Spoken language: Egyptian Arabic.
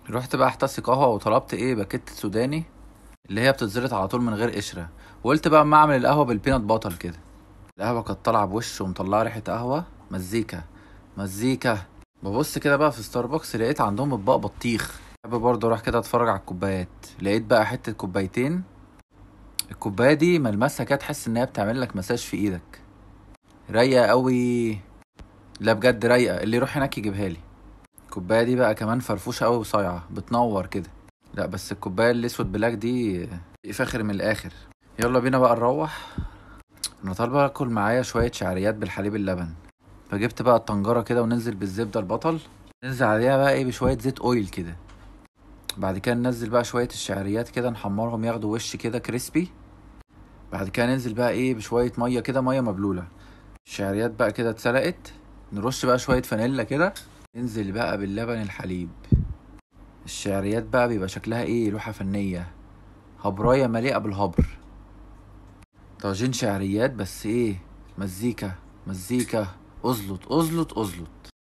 رحت بقى احتسي قهوة وطلبت ايه باكيت سوداني اللي هي بتتزرط على طول من غير قشرة وقلت بقى اما اعمل القهوة بالبينات باتر كده القهوة كانت طالعة بوش ومطلعة ريحة قهوة مزيكا مزيكا ببص كده بقى في ستاربكس لقيت عندهم اطباق بطيخ حابب برضه اروح كده اتفرج على الكوبايات لقيت بقى حتة كوبايتين الكوباية دي ملمسها كده تحس ان هي بتعمل لك مساج في ايدك رايقة قوي لا بجد رايقة اللي يروح هناك يجيبها لي الكوباية دي بقى كمان فرفوشة قوي وصايعة بتنور كده لا بس الكوباية الاسود بلاك دي فاخر من الاخر يلا بينا بقى نروح انا طالبة اكل معايا شوية شعريات بالحليب اللبن فجبت بقى الطنجرة كده وننزل بالزبدة البطل ننزل عليها بقى ايه بشوية زيت اويل كده بعد كده ننزل بقى شوية الشعريات كده نحمرهم ياخدوا وش كده كريسبي بعد كده ننزل بقى ايه بشوية مية كده مية مبلولة الشعريات بقى كده اتسلقت نرش بقى شوية فانيلا كده ننزل بقى باللبن الحليب الشعريات بقى بيبقى شكلها ايه لوحة فنية هبراية مليئة بالهبر طاجين شعريات بس ايه مزيكا مزيكا ازلط ازلط ازلط